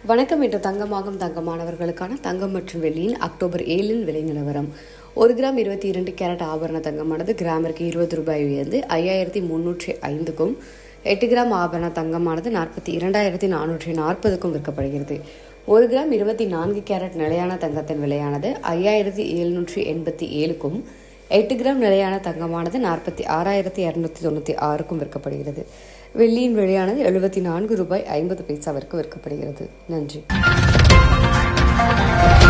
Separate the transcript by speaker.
Speaker 1: வணக்கம் இன்று தங்கமாகும் தங்கமானவர்களுக்கான தங்கம் மற்றும் வெள்ளியின் அக்டோபர் ஏழின் விலை நிலவரம் ஒரு கிராம் இருபத்தி இரண்டு கேரட் ஆபரண தங்கமானது கிராமிற்கு இருபது ரூபாய் உயர்ந்து ஐயாயிரத்தி முன்னூற்றி ஐந்துக்கும் எட்டு கிராம் ஆபரண தங்கமானது நாற்பத்தி இரண்டாயிரத்தி நானூற்றி நாற்பதுக்கும் விற்கப்படுகிறது ஒரு கிராம் இருபத்தி நான்கு கேரட் நிலையான தங்கத்தின் விலையானது ஐயாயிரத்தி எழுநூற்றி எண்பத்தி ஏழுக்கும் எட்டு கிராம் நிலையான தங்கமானது நாற்பத்தி ஆறாயிரத்தி இரநூத்தி தொண்ணூற்றி ஆறுக்கும் விற்கப்படுகிறது வெள்ளியின் விலையானது எழுபத்தி நான்கு ரூபாய் ஐம்பது பைசாவிற்கு விற்கப்படுகிறது நன்றி